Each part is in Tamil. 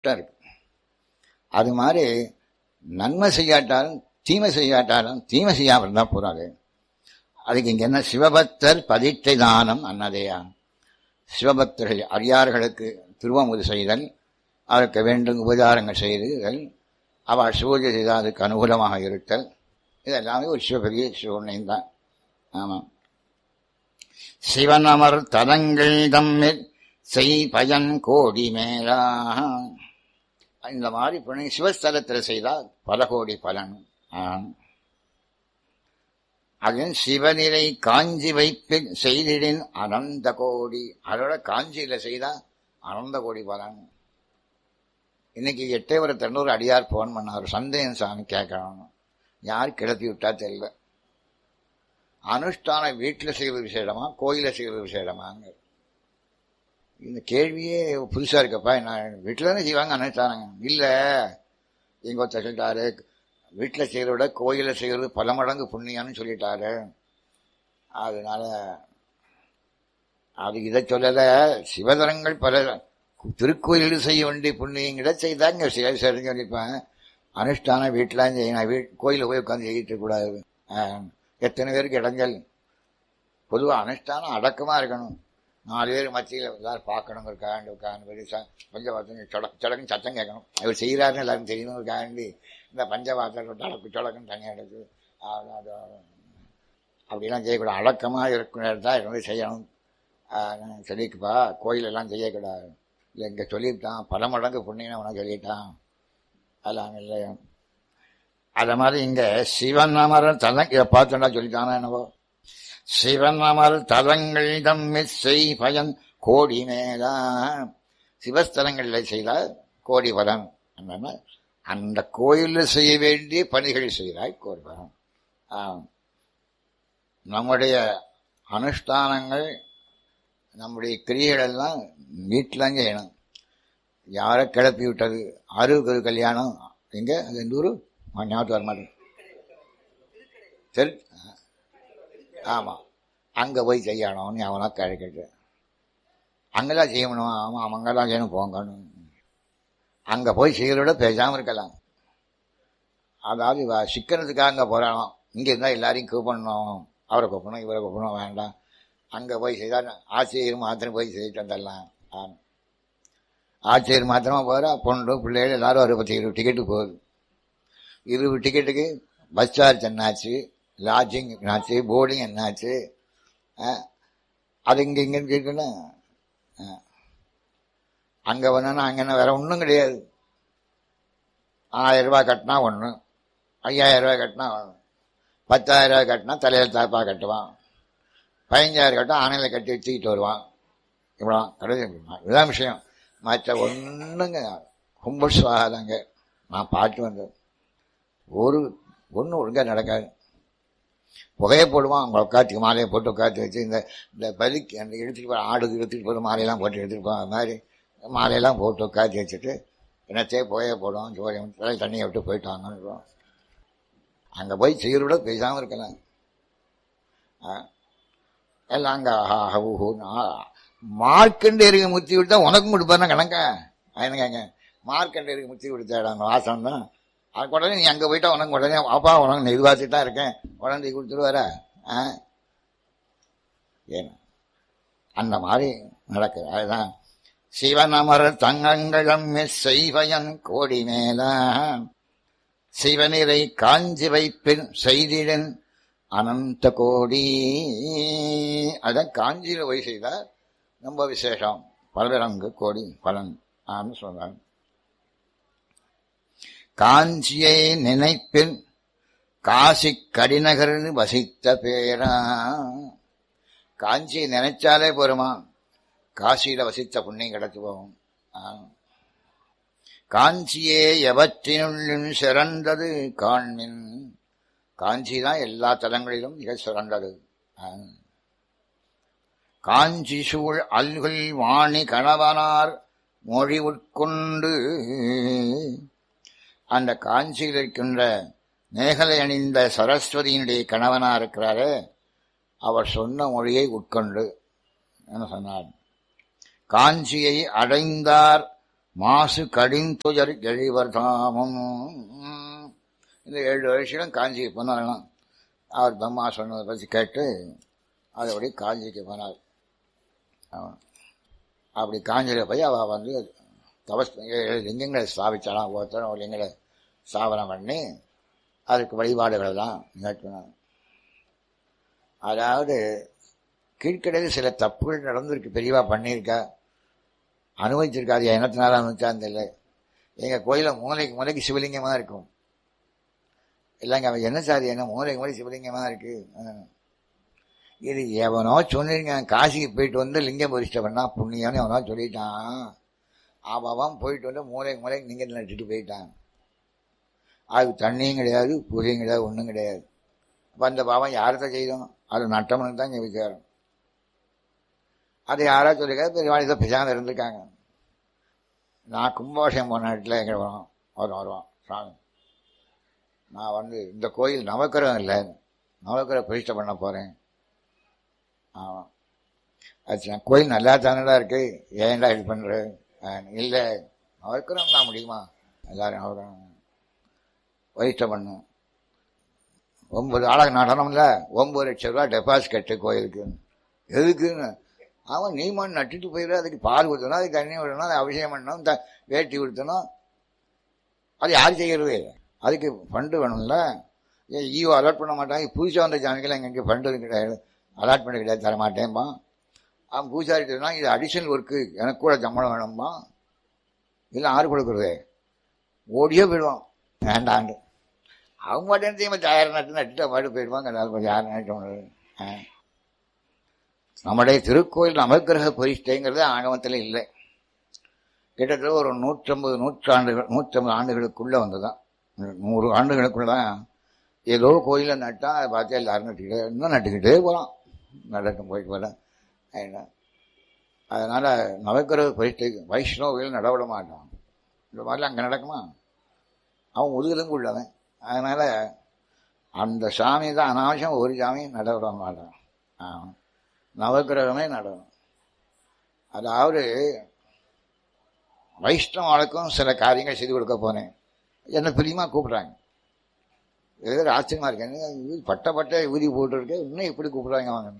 கஷ்டம் இருக்கு அது மாதிரி நன்மை செய்யாட்டாலும் தீமை செய்யாட்டாலும் தீமை செய்யாமல் இருந்தால் போறாது அதுக்கு இங்க என்ன சிவபக்தர் பதிட்டை தானம் அன்னதையா சிவபக்தர்கள் அரியார்களுக்கு திருவமுது செய்தல் அதற்கு வேண்டும் உபச்சாரங்கள் செய்தல் அவள் சூரிய செய்தால் அதுக்கு அனுகூலமாக இருத்தல் இதெல்லாமே ஒரு சிவபெரிய சிவனையும் தான் ஆமாம் சிவனமர் தலங்கள் தம்மில் செய் பயன் கோடி மேலா இந்த மாதிரி புனி சிவஸ்தலத்தில் செய்தால் பல கோடி பலன் ஆம். அது சிவநிலை காஞ்சி வைப்பில் செய்திடின் அனந்த கோடி அதோட காஞ்சியில செய்தா அனந்த கோடி பலன் இன்னைக்கு எட்டயபுர தென்னூர் அடியார் போன் பண்ணார் சந்தேகம் சாமி கேட்கணும் யார் கிளப்பி விட்டா தெரியல அனுஷ்டானம் வீட்டில் செய்வது விசேடமா கோயில செய்வது விசேடமாங்க இந்த கேள்வியே புதுசா இருக்கப்பா நான் வீட்டில் தானே செய்வாங்க அனுஷ்டானங்க இல்ல எங்க ஒருத்தர் சொல்லிட்டாரு வீட்டில் செய்யறத விட கோயில செய்யறது பல மடங்கு புண்ணியம்னு சொல்லிட்டாரு அதனால அது இதை சொல்லல சிவதரங்கள் பல திருக்கோயிலில் செய்ய வேண்டிய புண்ணியங்களை செய்தாங்க சில சரின்னு சொல்லியிருப்பேன் அனுஷ்டானம் வீட்டிலாம் செய்யணும் வீட் கோயிலில் போய் உட்காந்து செய்யிட்டு கூடாது ஆஹ், எத்தனை பேருக்கு இடங்கள் பொதுவாக அனுஷ்டானம் அடக்கமாக இருக்கணும் நாலு பேர் மத்தியில் எல்லாரும் பார்க்கணுங்கிறக்காண்டி உட்காந்து பெரிய பஞ்சபாத்திரம் சொடக்கு சொடக்குன்னு சத்தம் கேட்கணும் அவர் செய்கிறாருன்னு எல்லாரும் தெரியணுங்கிறக்காண்டி இந்த பஞ்சபாத்திரம் டடக்கு சொடக்குன்னு தனியாக எடுத்து அது- அது அப்படிலாம் செய்யக்கூடாது அடக்கமாக இருக்கிற இடத்தா இருந்து செய்யணும் ஆஹ், நான் சொல்லிக்குப்பா கோயிலெல்லாம் செய்யக்கூடாது இல்லை இங்கே சொல்லிவிட்டான் பல மடங்கு புண்ணியம் உனக்கு சொல்லிட்டான் அதெல்லாம் இல்லை அத மாதிரி இங்க சிவன் அமர தலம் இதை பார்த்தோன்னா சொல்லிட்டானா என்னவோ சிவன் அமர் தலங்கள் தம்மில் செய் பயன் கோடி மேலா சிவஸ்தலங்களில் செய்தால் கோடி பலன் என்னன்னா அந்த கோயிலில் செய்ய வேண்டிய பணிகள் செய்தாய் கோடி பலன் ஆம். நம்முடைய அனுஷ்டானங்கள் நம்முடைய கிரியைகள் எல்லாம் வீட்டில் செய்யணும் யாரை கிளப்பி விட்டது அறுபது கல்யாணம் எங்க அது எந்த ஊரு ஆ, ஞாபகத்துக்கு வர மாட்டேன் தெரு ஆமாம் அங்கே போய் செய்யணும்னு அவனா கிடைக்கிறது அங்கெல்லாம் செய்யணும் ஆமாம் அங்கெல்லாம் செய்யணும் போங்கணும் அங்கே போய் செய்கிறத பேசாமல் இருக்கலாம் அதாவது இவ சிக்கனத்துக்காக அங்கே போகிறானோ இங்கே இருந்தால் எல்லாரையும் கூப்பிடணும் அவரை கூப்பிடணும் இவரை கூப்பிடணும் வேண்டாம் அங்கே போய் செய்தால் ஆசிரியர் மாத்திரம் போய் செய்துட்டு வந்துடலாம் ஆமாம் ஆசிரியர் மாத்திரமா போகிறா பொண்ணு பிள்ளைகள் எல்லாரும் ஒரு பத்து இருபது டிக்கெட்டு போகுது இருபது டிக்கெட்டுக்கு பஸ் சார்ஜ் என்னாச்சு லாட்ஜிங் என்னாச்சு போர்டிங் என்னாச்சு ஆ, அது இங்கே இங்கே இருக்குன்னா அங்கே வேணும்னா அங்கே என்ன வேற ஒன்றும் கிடையாது ஆயிரம் ரூபாய் கட்டினா ஒன்று ஐயாயிரம் ரூபாய் கட்டினா ஒன்று பத்தாயிரம் ரூபாய் கட்டினா தலையில் தாப்பா கட்டுவான் பதினஞ்சாயிரம் கட்டினா ஆணையில் கட்டி வச்சுக்கிட்டு வருவான் இவ்வளோ கடைசி இதுதான் விஷயம் மற்ற ஒன்றுங்க கும்பல் சுவாகாதாங்க நான் பாட்டு வந்தேன் ஒரு ஒன்றும் ஒழுங்காக நடக்காது புகையை போடுவான் அவங்க உட்காத்துக்கு மாலையை போட்டு உட்காந்து வச்சு இந்த இந்த பலிக்கு அந்த எடுத்துகிட்டு போகிற ஆடுக்கு எடுத்துகிட்டு போகிற மாலையெல்லாம் போட்டு எடுத்துகிட்டு போகிற மாதிரி மாலையெல்லாம் போட்டு உட்காந்து வச்சுட்டு என்னத்தையே புகையை போடுவோம் ஜோதியம் தலை தண்ணியை விட்டு போயிட்டாங்கன்னு அங்கே போய் செய்கிறோட பேசாமல் இருக்கலாம் ஆ. எல்லாம் அங்கே மார்க்கண்டேருக்கு முத்தி விட்டா உனக்கும் கொடுப்பாருன்னா கணக்கா என்னங்க மார்க்கண்டேருக்கு முத்தி கொடுத்தாடாங்க வாசம் தான் அது உடனே நீ அங்கே போயிட்டா உனக்கு உடனே அப்பா உனக்கு நான் எதிர்பார்த்துட்டு தான் இருக்கேன் உடனே கொடுத்துருவாரா ஆ ஏன்னா அந்த மாதிரி நடக்குது அதுதான் சிவனமர தங்கங்களம் செய்வயன் கோடி மேல சிவனிரை காஞ்சி வைப்பின் செய்திடன் அனந்த கோடி அதான் காஞ்சியில போய் செய்தால் ரொம்ப விசேஷம் பலரங்கு கோடி பலன் ஆன்னு சொல்றாங்க காஞ்சியை நினைப்பில் காசி கடிநகரில் வசித்த பேரா காஞ்சியை நினைச்சாலே போருமா காசியில வசித்த புண்ணியம் கிடைச்சு போகும் ஆ. காஞ்சியே எவற்றினுள்ளும் சிறந்தது காண்மின் காஞ்சி தான் எல்லா தலங்களிலும் மிக சிறந்தது ஆ. காஞ்சி சூழ் அல்குல் வாணி கணவனார் மொழி உட்கொண்டு அந்த காஞ்சியில் இருக்கின்ற மேகலை அணிந்த சரஸ்வதியினுடைய கணவனா இருக்கிறாரே அவர் சொன்ன மொழியை உட்கொண்டு என்ன சொன்னார் காஞ்சியை அடைந்தார் மாசு கடிந்துயர் எழிவர் தாமம் இந்த ஏழு வருஷம் காஞ்சிக்கு போனாலும் அவர் பிரம்மா சொன்னதை பற்றி கேட்டு அதபடி காஞ்சிக்கு போனார் அவன் அப்படி காஞ்சியில் போய் அவள் வந்து தபஸ் ஏழு லிங்கங்களை ஸ்தாபிச்சாலாம் ஒருத்தரும் ஒரு லிங்கங்களை ஸ்தாபனம் பண்ணி அதுக்கு வழிபாடுகளெல்லாம் நிகழ்த்தினார் அதாவது கீழ்க்கடையில் சில தப்புகள் நடந்திருக்கு பெரியவா பண்ணியிருக்கா அனுபவிச்சிருக்கா அது எண்ணத்தினால அனுபவிச்சான்னு இல்லை எங்கள் கோயிலில் மூளைக்கு மூளைக்கு சிவலிங்கமாக இருக்கும் இல்லைங்க அவன் என்ன சார் என்ன மூளைக்கு மூளை சிவலிங்கமாக இருக்கு இது எவனோ சொன்னீங்க காசிக்கு போயிட்டு வந்து லிங்கம் பரிஷ்ட பண்ணா புண்ணியம்னு எவனோ சொல்லிட்டான் அவன் போயிட்டு வந்து மூளைக்கு மூளைக்கு லிங்கத்தில் நட்டுட்டு போயிட்டான் அது தண்ணியும் கிடையாது பூஜையும் கிடையாது ஒன்றும் கிடையாது அப்போ அந்த பாவம் யார்கிட்ட செய்தோம் அது நட்டம்னு தான் இங்கே விசாரம் அது யாரா சொல்லிருக்காது பெரியவாள் இதை பிசாமல் இருந்திருக்காங்க நான் கும்பாபிஷேகம் போன இடத்துல எங்கே வரோம் வரும் வருவான் சாமி நான் வந்து இந்த கோயில் நவக்கிரகம் இல்லை நவக்கிரக பிரதிஷ்டை பண்ண போகிறேன் ஆமாம் அது நான் கோயில் நல்லா தானடா இருக்கு ஏன்டா இது பண்ணுற இல்லை நவக்கிரகம் நான் முடியுமா எல்லாரும் நவக்கிரகம் பிரதிஷ்டை பண்ணும் ஒன்பது ஆளாக நடனம்ல ஒன்பது லட்சம் ரூபா டெபாசிட் கட்டு கோயிலுக்கு எதுக்குன்னு அவன் நீ மண் நட்டுட்டு போயிடு அதுக்கு பால் ஊற்றணும் அதுக்கு தண்ணி விடணும் அதை அபிஷேகம் பண்ணணும் த வேட்டி கொடுத்தணும் அது யார் செய்கிறது அதுக்கு ஃபண்டு வேணும்ல ஏன் ஈஓ அலாட் பண்ண மாட்டாங்க புதுசாக வந்த ஜாமிக்கெல்லாம் எங்கே ஃபண்டு கிடையாது அலாட் பண்ண கிடையாது தர மாட்டேன்பா அவன் பூசாரிட்டுனா இது அடிஷனல் ஒர்க்கு எனக்கு கூட சம்பளம் வேணும்பா இல்லை ஆறு கொடுக்குறது ஓடியே போயிடுவான் வேண்டாண்டு அவங்க மட்டும் செய்ய தயார் நட்டு நட்டுட்டு பாட்டு போயிடுவாங்க எல்லாரும் யார் நட்டு நம்முடைய திருக்கோயில் நவக்கிரக பரிஷ்டைங்கிறது ஆகமத்தில் இல்லை கிட்டத்தட்ட ஒரு நூற்றம்பது நூற்றாண்டுகள் நூற்றம்பது ஆண்டுகளுக்குள்ளே வந்ததுதான் நூறு ஆண்டுகளுக்குள்ள தான் ஏதோ கோயிலில் நட்டா அதை பார்த்து எல்லாரும் நட்டுக்கிட்டே இன்னும் நட்டுக்கிட்டே போகலாம் நடட்டும் போயிட்டு வரேன் என்ன அதனால் நவக்கிரக பரிஷ்டை வைஷ்ணவில் நடவிட மாட்டான் இந்த மாதிரிலாம் அங்கே நடக்குமா அவன் முதுகெலும்பு உள்ளவன் அதனால் அந்த சாமி தான் அனாவசியம் ஒரு சாமி நடவிட மாட்டான் ஆமாம் நவக்கிரகமே நடனம் அதாவது வைஷ்ணவாளுக்கும் சில காரியங்கள் செய்து கொடுக்க போனேன் என்ன பிரியமா கூப்பிட்றாங்க ஏதோ ஆச்சரியமா இருக்கேன் பட்ட பட்ட ஊதி போட்டுருக்கேன் இன்னும் எப்படி கூப்பிட்றாங்க அவங்க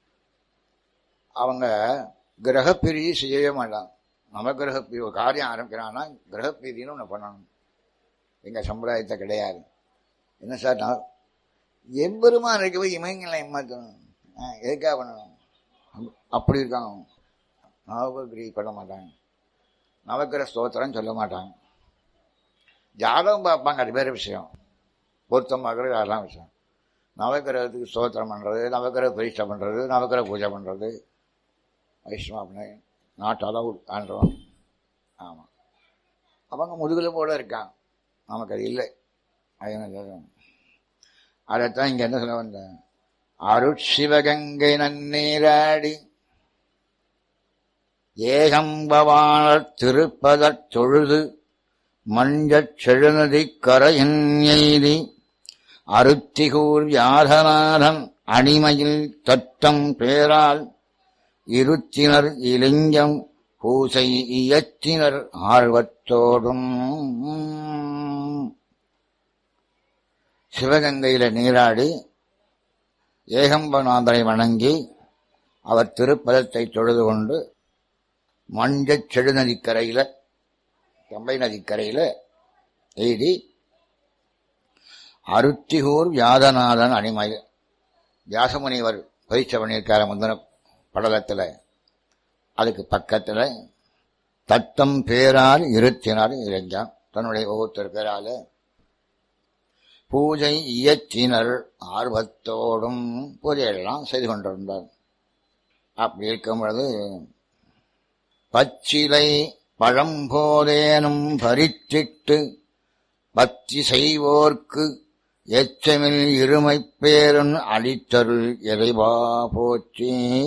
அவங்க கிரகப்பிரிதி செய்யவே மாட்டான் நவகிரக பிரி காரியம் ஆரம்பிக்கிறான்னா கிரகப்பிரிதின்னு ஒன்று பண்ணணும் எங்கள் சம்பிரதாயத்தை கிடையாது என்ன சார் நான் எம்பெருமா இருக்கவே இமயங்களை ஏமாற்றணும் எதுக்காக பண்ணணும் அப்படி இருக்காங்க நவகிரி பண்ண மாட்டாங்க நவக்கிர ஸ்தோத்திரம் சொல்ல மாட்டாங்க ஜாதகம் பார்ப்பாங்க அது வேறு விஷயம் பொருத்தம் பார்க்குறது அதெல்லாம் விஷயம் நவக்கிரகத்துக்கு ஸ்தோத்திரம் பண்ணுறது நவக்கிரக பரீட்சை பண்ணுறது நவக்கிரக பூஜை பண்ணுறது வைஷ்ணவ அப்படின்னு நாட்டு அளவு ஆண்டுறோம் ஆமாம் அவங்க முதுகில் போட இருக்காங்க நமக்கு அது இல்லை அது அதைத்தான் இங்கே என்ன சொல்ல வந்தேன் அருட்சிவகங்கை நன்னீராடி ஏகம்பவானர் திருப்பதற் தொழுது மஞ்சச் செழுநதி கரையின் எய்தி அருத்திகூர் வியாதநாதன் அடிமையில் தட்டம் பேரால் இருத்தினர் இலிங்கம் பூசை இயற்றினர் ஆழ்வத்தோடும் சிவகங்கையில நீராடி ஏகம்பநாதரை வணங்கி அவர் திருப்பதத்தை தொழுது கொண்டு மஞ்சச் செழுநதிக்கரையில கம்பை நதிக்கரையில எய்தி அருத்திகூர் வியாதநாதன் அணிமை வியாசமுனிவர் பரீட்சை பண்ணியிருக்கார முந்தின படலத்தில் அதுக்கு பக்கத்தில் தத்தம் பேரால் இருத்தினார் இறைஞ்சான் தன்னுடைய ஒவ்வொருத்தர் பேரால பூஜை இயற்றினர் ஆர்வத்தோடும் பூஜையெல்லாம் செய்து கொண்டிருந்தார் அப்படி இருக்கும் பொழுது பச்சிலை பழம்போதேனும் பறித்திட்டு பக்தி செய்வோர்க்கு எச்சமில் இருமை பேரன் அளித்தருள் இறைவா போற்றி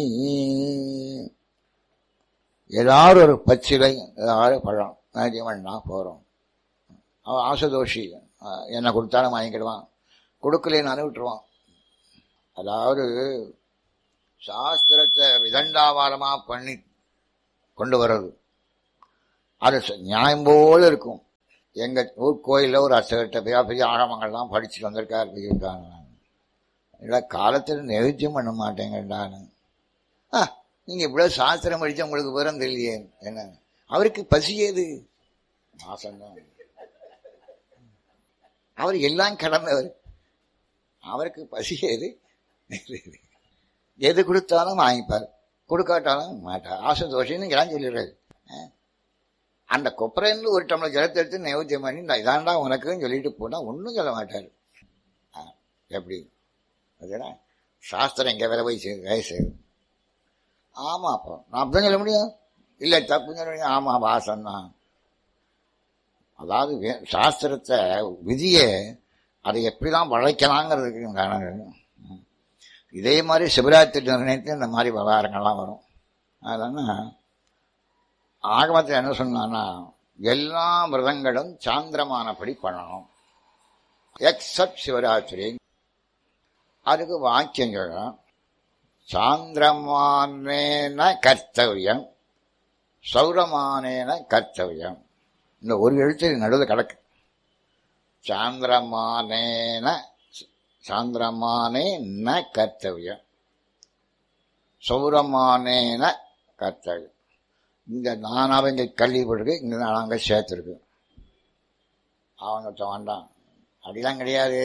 ஏதாவது ஒரு பச்சிலை ஏதாவது பழம் வேண்டியவன்னா போகிறோம் அவன் ஆசதோஷி என்ன கொடுத்தாலும் வாங்கிக்கிடுவான் கொடுக்கலன்னு அனுப்பிட்டுருவான் அதாவது சாஸ்திரத்தை விதண்டாவாரமாக பண்ணி கொண்டு வர்றது அது ச- நியாயம் போல இருக்கும் எங்க ஊர் கோயில்ல ஒரு அர்ச்சகர்கிட்ட பெரிய பெரிய ஆழமங்கள்லாம் படிச்சுட்டு வந்திருக்காரு பெரியவர்கான இல்லை காலத்தில் நெருஜ்யம் பண்ண மாட்டேங்கடான்னு ஆ நீங்க இவ்வளவு சாஸ்திரம் படிச்சா உங்களுக்கு விவரம் தெரியலையே என்ன அவருக்கு பசி ஏது மாசம்தான் அவர் எல்லாம் கடந்தவர் அவருக்கு பசி ஏது எது கொடுத்தாலும் வாங்கிப்பார் கொடுக்காட்டாலும் மாட்டார் ஆசை தோஷம்னு எல்லாம் சொல்லிடுறாரு ஆ. அந்த கொப்பரைன்னு ஒரு டம்ளர் ஜலத்தை எடுத்து நைவேத்தியம் பண்ணி நான் இதாண்டா உனக்குன்னு சொல்லிட்டு போனா ஒன்றும் சொல்ல மாட்டார் ஆ, எப்படி அதுனா சாஸ்திரம் எங்க வேற போய் செய்யுது வேலை செய்யுது ஆமா அப்போ நான் அப்படிதான் சொல்ல முடியும் இல்லை தப்புன்னு சொல்ல முடியும் ஆமா வாசம் தான் அதாவது வே- சாஸ்திரத்தை விதியை அதை எப்படிலாம் வளைக்கலாங்கிறதுக்கு காரணம் ம். இதே மாதிரி சிவராத்திரி நிர்ணயத்தில் இந்த மாதிரி விவகாரங்கள்லாம் வரும் அதனால் ஆகமத்தில் என்ன சொன்னான்னா எல்லா விரதங்களும் சாந்திரமானபடி பண்ணணும் எக்ஸப்ட் சிவராத்திரி அதுக்கு வாக்கியங்கள் சாந்திரமானேன கர்த்தவியம் சௌரமானேன கர்த்தவியம் இந்த ஒரு எழுத்து நடுவில் கிடக்கு சாந்திரமானேன சாந்திரமானே ந கர்த்தவியம் சௌரமானேன கர்த்தவியம் இந்த நானாவே இங்கே கல்விப்பட்டிருக்கு இங்கே நாங்கள் சேர்த்துருக்கு அவங்க சொல்ல வேண்டாம் அப்படிலாம் கிடையாது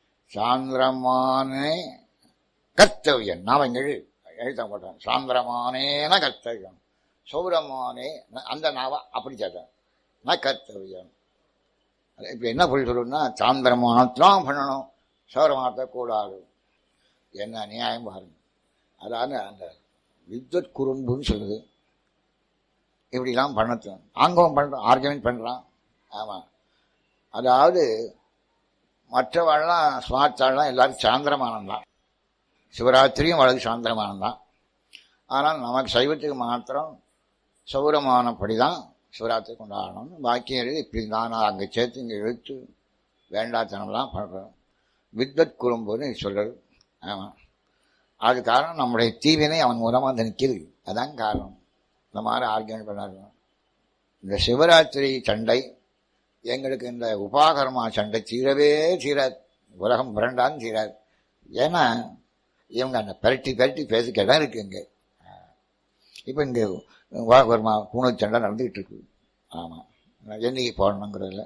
சாந்திரமானே கர்த்தவியம் நான் இங்கே எழு எழுத மாட்டேன் சாந்திரமானேன கர்த்தவியம் சௌரமானே ந- அந்த நாவா அப்படி சேர்த்தேன் ந கர்த்தவியம் இப்போ என்ன பொருள் சொல்லணும்னா சாந்திரமானத்தான் பண்ணணும் சௌரமானத்தை கூடாது என்ன நியாயம் பாருங்க அதாவது அந்த வித்வத் குறும்புன்னு சொல்லுது இப்படிலாம் பண்ணட்டும் ஆங்கவம் பண்ணுறான் ஆர்கியூமெண்ட் பண்ணுறான் ஆமாம் அதாவது மற்றவாள்லாம் ஸ்மார்த்தாள்லாம் எல்லாரும் சாந்திரமானந்தான் சிவராத்திரியும் வழக்கு சாந்திரமானந்தான் ஆனால் நமக்கு சைவத்துக்கு மாத்திரம் சௌரமானப்படி தான் சிவராத்திரி கொண்டாடணும் பாக்கி எழுதி இப்படி நான் அங்கே சேர்த்து இங்கே இழுத்து வேண்டாத்தனம்லாம் பண்ணுறோம் வித்வத் குறும்புன்னு சொல்கிறது ஆமாம் அது காரணம் நம்முடைய தீவினை அவன் மூலமாக வந்து நிற்கிது அதான் காரணம் இந்த மாதிரி ஆர்கியூமெண்ட் பண்ணாரு இந்த சிவராத்திரி சண்டை எங்களுக்கு இந்த உபாகரமா சண்டை தீரவே தீராது உலகம் புரண்டான்னு தீராது ஏன்னா இவங்க அந்த பெரட்டி பெரட்டி பேசிக்க இடம் இருக்கு இங்கே இப்போ இங்கே உபாகரமா பூணல் சண்டை நடந்துகிட்டு இருக்கு ஆமாம் என்னைக்கு போடணுங்கிறதுல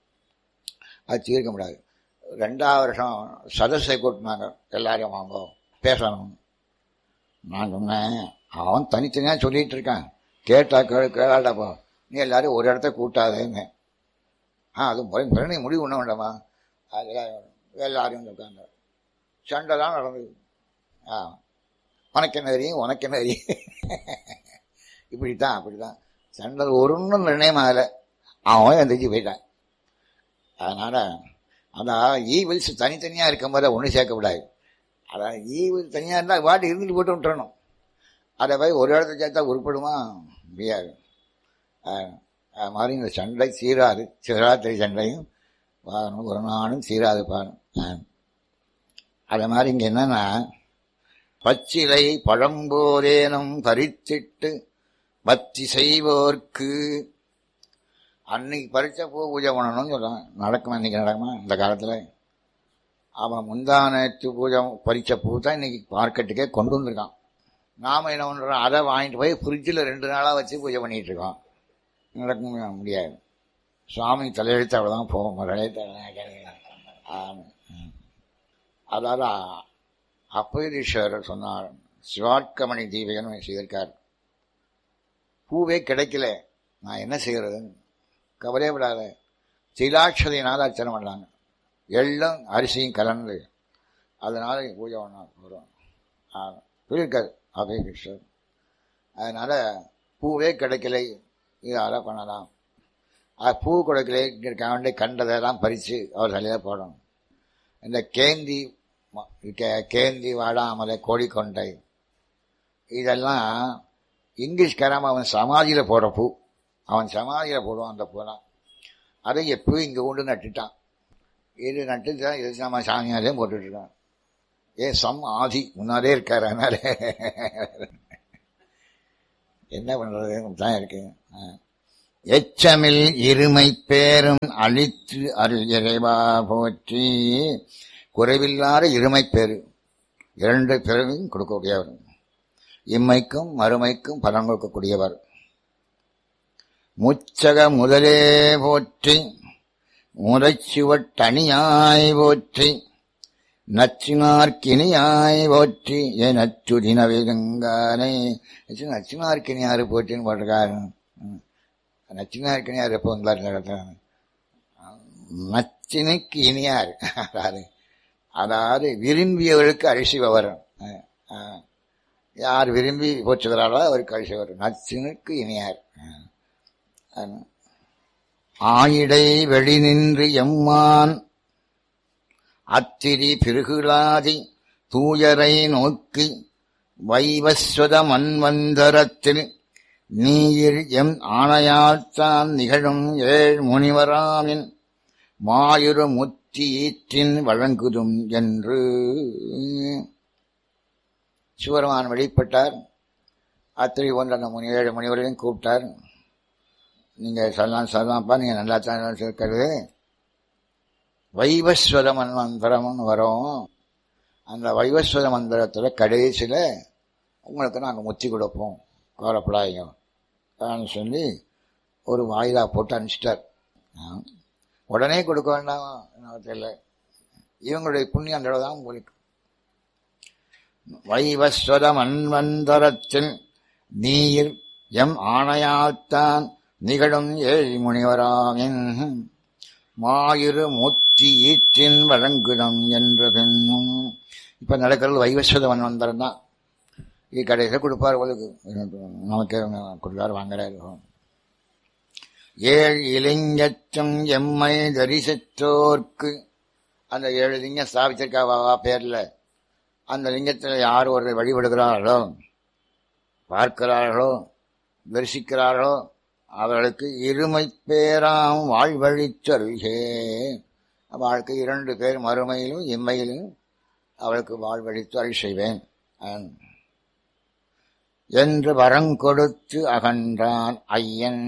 அது தீர்க்க முடியாது ரெண்டாவது வருஷம் சதஸை கூட்டினாங்க எல்லாரையும் வாங்க பேசணும் நான் சொன்னேன் அவன் தனித்தனியாக சொல்லிட்டு இருக்கான் கேட்டா கேளு கேளாடா போ நீ எல்லாரும் ஒரு இடத்த கூட்டாதேங்க ஆ அது முறை முறை நீ முடிவு பண்ண வேண்டாமா அதில் எல்லாரும் இருக்காங்க சண்டை தான் நடந்தது ஆ உனக்கு என்ன தெரியும் உனக்கு என்ன தெரியும் இப்படித்தான் அப்படித்தான் சண்டை ஒருன்னும் நிர்ணயம் ஆகலை அவன் எந்திரிச்சு போயிட்டான் அதனால் அதான் ஈவில்ஸ் தனித்தனியாக இருக்கும் போது ஒன்றும் சேர்க்கக்கூடாது அதான் ஈவில் தனியாக இருந்தால் வாட்டி இருந்துட்டு போட்டு விட்டுறணும் அதை போய் ஒரு இடத்துல சேர்த்தா உருப்படுமா முடியாது அஹ், அது மாதிரி இந்த சண்டை சீராது சிவராத்திரி சண்டையும் வாகனம் ஒரு நாளும் சீராது பாரு அஹ். அது மாதிரி இங்கே என்னன்னா பச்சிலை பழம்போதேனும் பறித்திட்டு பக்தி செய்வோர்க்கு அன்னைக்கு பறிச்ச பூ பூஜை பண்ணணும்னு சொல்றான் நடக்குமா இன்னைக்கு நடக்குமா இந்த காலத்தில் அவன் முந்தானத்து பூஜை பறிச்ச பூ தான் இன்னைக்கு மார்க்கெட்டுக்கே கொண்டு வந்திருக்கான் நாம என்ன பண்ணுறோம் அதை வாங்கிட்டு போய் ஃப்ரிட்ஜில் ரெண்டு நாளாக வச்சு பூஜை பண்ணிட்டு இருக்கோம் நடக்க முடியாது சுவாமி தலையெழுத்து அவ்வளோதான் போகும் தலையெழுத்து ஆமாம் அதாவது அப்பயதீஸ்வரர் சொன்னார் சிவாட்கமணி தீபகன்னு செய்திருக்கார் பூவே கிடைக்கல நான் என்ன செய்யறதுன்னு கவலையே விடாத திலாட்சதையினால் அர்ச்சனை பண்ணாங்க எள்ளும் அரிசியும் கலந்து அதனால பூஜை பண்ண போகிறோம் சொல்லியிருக்காரு அபயகிருஷ்ணர் அதனால பூவே கிடைக்கலை இதால் பண்ணலாம் அது பூ கிடைக்கலை இருக்க வேண்டிய கண்டதெல்லாம் பறித்து அவர் தலையில் போடணும் இந்த கேந்தி ம- கே- கேந்தி வாடாமலை கோழிக்கொண்டை இதெல்லாம் இங்கிலீஷ்காரன் அவன் சமாதியில் போடுற பூ அவன் சமாதியில் போடுவான் அந்த பூலாம் அதை எப்பவும் இங்கே கொண்டு நட்டுட்டான் இது நட்டு தான் இது நம்ம சாமியாரே போட்டுட்ருக்கான் ஏன் சம் ஆதி முன்னாலே இருக்காரு அதனால என்ன பண்ணுறது தான் இருக்கு ஆ. எச்சமில் இருமை பேரும் அழித்து அருள் இறைவா போற்றி குறைவில்லாத இருமை பேரு இரண்டு பிறவையும் கொடுக்கக்கூடியவர் இம்மைக்கும் மறுமைக்கும் பலன் கொடுக்கக்கூடியவர் முச்சக முதலே போற்றி முறைச்சுவட்டணியாய் போற்றி நச்சினார்க்கினியாய் போற்றி ஏ நச்சுதின வேதங்கானை நச்சினார்க்கினியாரு போற்றின்னு போட்டிருக்காரு நச்சினார்க்கினியார் எப்போ வந்தார் இந்த இடத்துல நச்சினுக்கு இனியார் அதாவது அதாவது விரும்பியவர்களுக்கு அரிசி வரும் யார் விரும்பி போச்சுகிறாரோ அவருக்கு அரிசி வரும் நச்சினுக்கு இனியார் ஆயிடை வெளி நின்று எம்மான் அத்திரி பிருகுலாதி தூயரை நோக்கி வைவஸ்வத மன்வந்தரத்தில் நீர் எம் ஆணையால்தான் நிகழும் ஏழ் முனிவராமின் மாயுரு முத்தி ஈற்றின் வழங்குதும் என்று சிவருமான் வெளிப்பட்டார் அத்திரி ஒன்று அந்த முனி ஏழு முனிவரையும் கூப்பிட்டார் நீங்கள் சொல்லலாம் சொல்லலாம்ப்பா நீங்கள் நல்லா தான் இருக்கிறது வைவஸ்வத மந்திரம்னு வரும் அந்த வைவஸ்வத மந்திரத்தில் கடைசியில் உங்களுக்கு நாங்கள் முத்தி கொடுப்போம் கவலைப்படாதீங்க சொல்லி ஒரு வாயிலா போட்டு அனுப்பிச்சிட்டார் உடனே கொடுக்க வேண்டாம் தெரியல இவங்களுடைய புண்ணியம் அந்த தான் உங்களுக்கு வைவஸ்வத மன்வந்தரத்தில் நீர் எம் ஆணையாத்தான் நிகழும் ஏழ் முனிவராமின் மாயிரு மூத்தி ஈற்றின் வழங்குடம் என்ற பெண்ணும் இப்ப நடக்கிறது வைவஸ்வத மன்வந்தரம் தான் இது கடைசியில் கொடுப்பார் உங்களுக்கு நமக்கு கொடுக்காரு வாங்குறாரு ஏழு இளைஞற்றும் எம்மை தரிசித்தோர்க்கு அந்த ஏழு லிங்கம் ஸ்தாபிச்சிருக்கா பேர்ல அந்த லிங்கத்தில் யார் ஒரு வழிபடுகிறார்களோ பார்க்கிறார்களோ தரிசிக்கிறார்களோ அவர்களுக்கு இருமை பேராம் வாழ்வழிச்சொல்கே வாழ்க்கை இரண்டு பேர் மறுமையிலும் இம்மையிலும் அவளுக்கு வாழ்வழித்து அருள் செய்வேன் என்று வரங்கொடுத்து அகன்றான் ஐயன்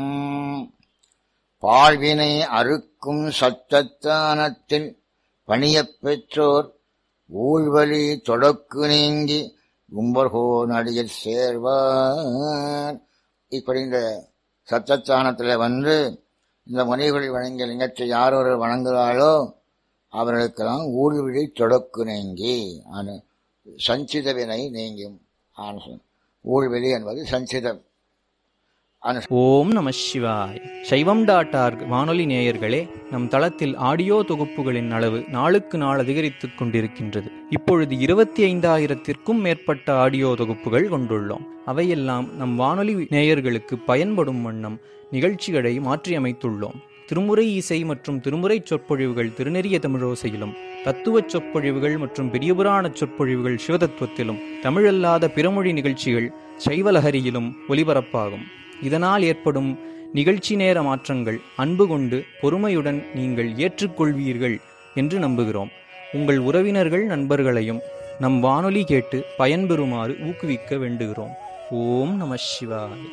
பாழ்வினை அறுக்கும் சத்தத்தானத்தில் பணியப் பெற்றோர் ஊழ்வழி தொடக்கு நீங்கி கும்பர்கோ நடிகர் சேர்வார் இப்படி இந்த சத்தத்தானத்தில் வந்து இந்த முனிகளை வணங்கிய லிங்கத்தை யார் ஒரு வணங்குகிறாளோ அவர்களுக்கெல்லாம் ஊழ்விழி தொடக்கு நீங்கி சஞ்சித வினை நீங்கும் ஊழ்வெளி என்பது சஞ்சிதம் ஓம் நம சிவாய் சைவம் டாட் ஆர்க் வானொலி நேயர்களே நம் தளத்தில் ஆடியோ தொகுப்புகளின் அளவு நாளுக்கு நாள் அதிகரித்துக் கொண்டிருக்கின்றது இப்பொழுது இருபத்தி ஐந்தாயிரத்திற்கும் மேற்பட்ட ஆடியோ தொகுப்புகள் கொண்டுள்ளோம் அவையெல்லாம் நம் வானொலி நேயர்களுக்கு பயன்படும் வண்ணம் நிகழ்ச்சிகளை மாற்றியமைத்துள்ளோம் திருமுறை இசை மற்றும் திருமுறை சொற்பொழிவுகள் திருநெறிய தமிழோசையிலும் தத்துவச் சொற்பொழிவுகள் மற்றும் பெரியபுராண சொற்பொழிவுகள் சிவதத்துவத்திலும் தமிழல்லாத பிறமொழி நிகழ்ச்சிகள் சைவலஹரியிலும் ஒலிபரப்பாகும் இதனால் ஏற்படும் நிகழ்ச்சி நேர மாற்றங்கள் அன்பு கொண்டு பொறுமையுடன் நீங்கள் ஏற்றுக்கொள்வீர்கள் என்று நம்புகிறோம் உங்கள் உறவினர்கள் நண்பர்களையும் நம் வானொலி கேட்டு பயன்பெறுமாறு ஊக்குவிக்க வேண்டுகிறோம் ஓம் நம சிவாய்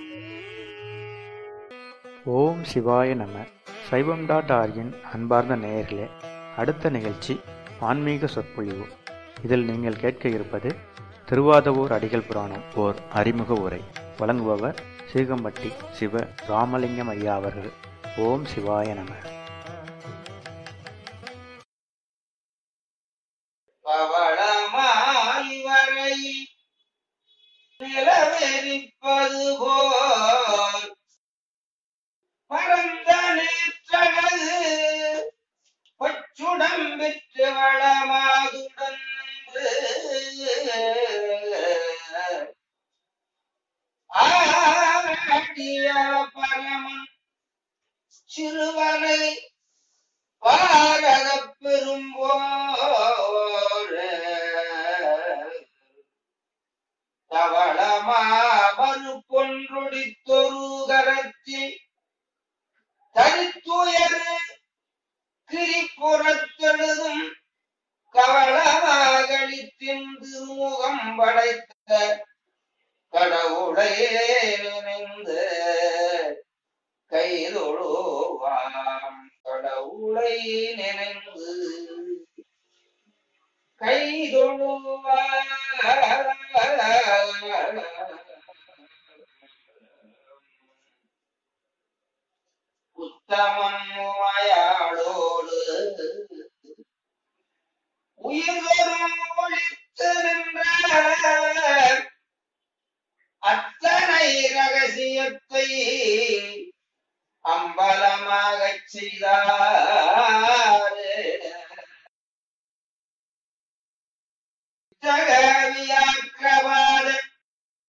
ஓம் சிவாய நம சைவம் டாட் ஆர்கின் அன்பார்ந்த நேயர்களே அடுத்த நிகழ்ச்சி ஆன்மீக சொற்பொழிவு இதில் நீங்கள் கேட்க இருப்பது திருவாதவூர் அடிகள் புராணம் ஓர் அறிமுக உரை வழங்குபவர் சீகம்பட்டி சிவ ராமலிங்கம் ஐயா அவர்கள் ஓம் சிவாய நம பவளமாய்வரை நிலவெறிப்பது போல் பரந்த நேற்றனது பச்சுடம் பெற்று வளமாதுடன் ஆடிய பரமன் சிறுவனை பாரத பெரும்போர் தவளமா மறுப்பொன்றொடித்தொரு கரத்தில் தனித்துயர் கிரிப்புறத்தெழுதும் கவளமாகளித்தின் திருமுகம் படைத்த கடவுளே நினைந்து திருவருளை நினைந்து கை உத்தமன் உமையாளோடு உயிர்தொரும் ஒழித்து நின்ற அத்தனை ரகசியத்தை அம்பலமாகச் செய்தார்